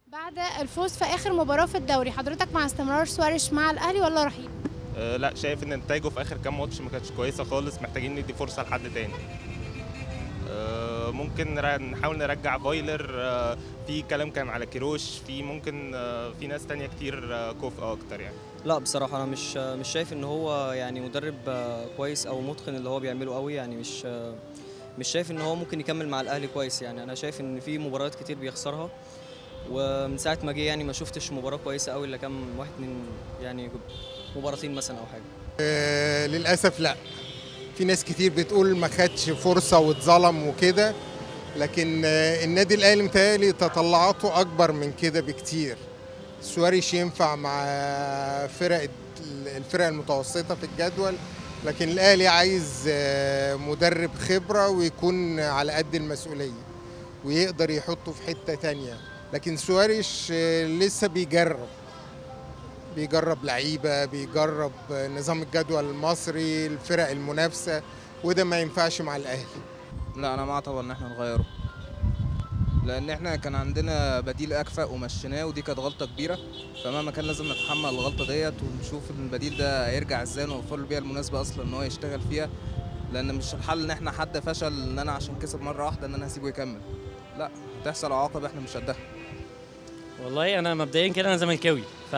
بعد الفوز في اخر مباراه في الدوري حضرتك مع استمرار سواريش مع الاهلي ولا رحيل آه، لا شايف ان نتائجه في اخر كام ماتش ما كانتش كويسه خالص محتاجين ندي فرصه لحد تاني آه، ممكن نرا- نحاول نرجع فايلر آه، في كلام كان على كيروش في ممكن آه، في ناس تانية كتير آه، كفء اكتر يعني لا بصراحة أنا مش مش شايف إن هو يعني مدرب آه، كويس أو متقن اللي هو بيعمله قوي يعني مش آه، مش شايف إن هو ممكن يكمل مع الأهلي كويس يعني أنا شايف إن في مباريات كتير بيخسرها ومن ساعة ما جه يعني ما شفتش مباراة كويسة قوي إلا كام واحد من يعني مباراتين مثلا أو حاجة آه، للأسف لا في ناس كتير بتقول ما خدش فرصة واتظلم وكده لكن آه، النادي الأهلي متهيألي تطلعاته أكبر من كده بكتير سواريش ينفع مع فرق الفرق المتوسطة في الجدول لكن الأهلي عايز آه، مدرب خبرة ويكون على قد المسؤولية ويقدر يحطه في حتة تانية لكن سواريش آه، لسه بيجرب بيجرب لعيبه بيجرب نظام الجدول المصري الفرق المنافسه وده ما ينفعش مع الاهلي لا انا مع طبعا ان احنا نغيره لان احنا كان عندنا بديل اكفأ ومشيناه ودي كانت غلطه كبيره فمهما كان لازم نتحمل الغلطه ديت ونشوف البديل ده هيرجع ازاي ونوفر له بيها المناسبه اصلا ان هو يشتغل فيها لان مش الحل ان احنا حد فشل ان انا عشان كسب مره واحده ان انا هسيبه يكمل لا هتحصل عواقب احنا مش قدها والله انا مبدئيا كده انا زملكاوي ف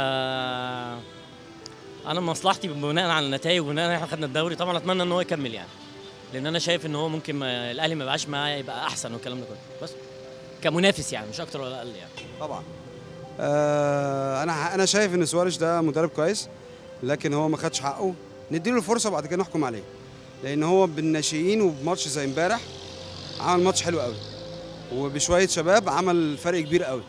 انا مصلحتي بناء على النتائج وبناء على احنا خدنا الدوري طبعا اتمنى ان هو يكمل يعني لان انا شايف ان هو ممكن ما الاهلي ما يبقاش معاه يبقى احسن والكلام ده كله بس كمنافس يعني مش اكتر ولا اقل يعني طبعا آه انا انا شايف ان سواريش ده مدرب كويس لكن هو ما خدش حقه نديله الفرصه وبعد كده نحكم عليه لان هو بالناشئين وبماتش زي امبارح عمل ماتش حلو قوي وبشويه شباب عمل فرق كبير قوي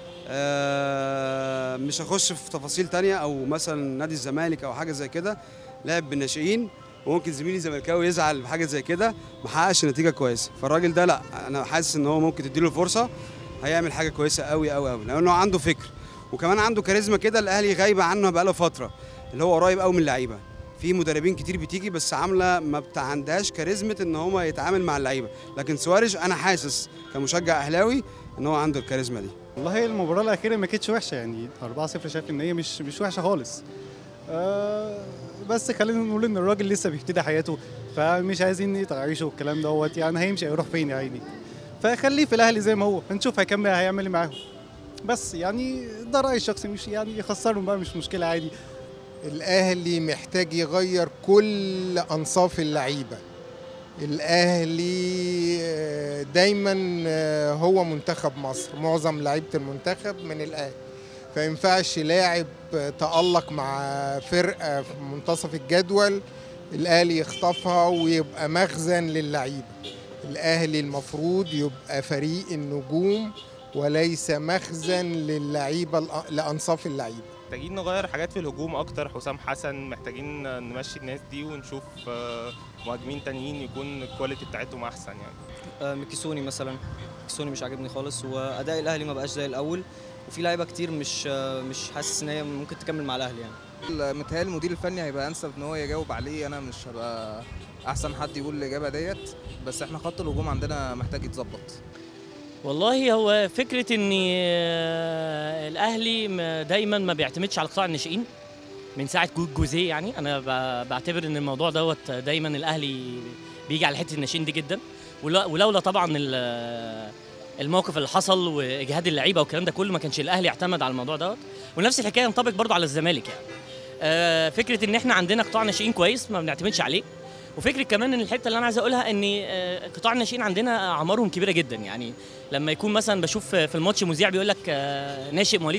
آه مش هخش في تفاصيل تانية او مثلا نادي الزمالك او حاجه زي كده لعب بالناشئين وممكن زميلي زملكاوي يزعل بحاجه زي كده ما حققش نتيجه كويسه فالراجل ده لا انا حاسس ان هو ممكن تديله فرصه هيعمل حاجه كويسه قوي قوي قوي لانه عنده فكر وكمان عنده كاريزما كده الاهلي غايبه عنه بقاله فتره اللي هو قريب قوي من اللعيبه في مدربين كتير بتيجي بس عامله ما بتاع عندهاش كاريزما ان هو يتعامل مع اللعيبه لكن سواريش انا حاسس كمشجع اهلاوي ان هو عنده الكاريزما دي والله المباراة الأخيرة ما كانتش وحشة يعني 4-0 شايف إن هي مش مش وحشة خالص. آه بس خلينا نقول إن الراجل لسه بيبتدي حياته فمش عايزين يتعيشوا والكلام دوت يعني هيمشي هيروح فين يا عيني. فخليه في الأهلي زي ما هو هنشوف هيكمل هيعمل إيه معاهم. بس يعني ده رأيي الشخصي مش يعني يخسرهم بقى مش مشكلة عادي. الاهلي محتاج يغير كل انصاف اللعيبه الاهلي آه، دايما آه، هو منتخب مصر معظم لعيبه المنتخب من الاهلي فينفعش لاعب آه، تألق مع فرقه في منتصف الجدول الاهلي يخطفها ويبقى مخزن للعيبه الاهلي المفروض يبقى فريق النجوم وليس مخزن للعيبه الأ- لانصاف اللعيبه محتاجين نغير حاجات في الهجوم اكتر حسام حسن محتاجين نمشي الناس دي ونشوف آه، مهاجمين تانيين يكون الكواليتي بتاعتهم احسن يعني آه، ميكيسوني مثلا ميكيسوني مش عاجبني خالص واداء الاهلي ما بقاش زي الاول وفي لعيبه كتير مش آه، مش حاسس ان هي ممكن تكمل مع الاهلي يعني متهيألي المدير الفني هيبقى انسب ان هو يجاوب عليه انا مش هبقى احسن حد يقول الاجابه ديت بس احنا خط الهجوم عندنا محتاج يتظبط والله هو فكره ان آه، الاهلي م- دايما ما بيعتمدش على قطاع الناشئين من ساعه جو- جوزيه يعني انا ب- بعتبر ان الموضوع دوت دايما الاهلي بيجي على حته الناشئين دي جدا ولا- ولولا طبعا ال- الموقف اللي حصل واجهاد اللعيبه والكلام ده كله ما كانش الاهلي يعتمد على الموضوع دوت ونفس الحكايه ينطبق برضو على الزمالك يعني آه، فكره ان احنا عندنا قطاع ناشئين كويس ما بنعتمدش عليه وفكره كمان ان الحته اللي انا عايز اقولها ان آه، قطاع الناشئين عندنا اعمارهم كبيره جدا يعني لما يكون مثلا بشوف في الماتش مذيع بيقول لك آه، ناشئ مواليد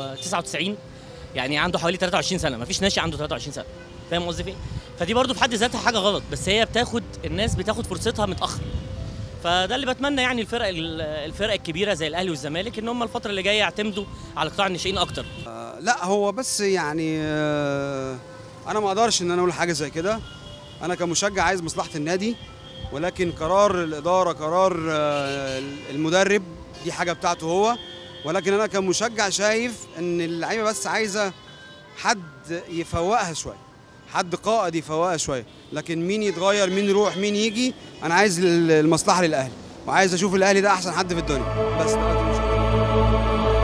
99 يعني عنده حوالي 23 سنه ما فيش ناشئ عنده 23 سنه فاهم قصدي في إيه؟ فدي برضو في حد ذاتها حاجه غلط بس هي بتاخد الناس بتاخد فرصتها متاخر فده اللي بتمنى يعني الفرق الفرق الكبيره زي الاهلي والزمالك ان هم الفتره اللي جايه يعتمدوا على قطاع الناشئين اكتر آه لا هو بس يعني آه انا ما اقدرش ان انا اقول حاجه زي كده انا كمشجع عايز مصلحه النادي ولكن قرار الاداره قرار آه المدرب دي حاجه بتاعته هو ولكن انا كمشجع شايف ان اللعيبه بس عايزه حد يفوقها شويه حد قائد يفوقها شويه لكن مين يتغير مين يروح مين يجي انا عايز المصلحه للاهلي وعايز اشوف الاهلي ده احسن حد في الدنيا بس ده وقت المشجع.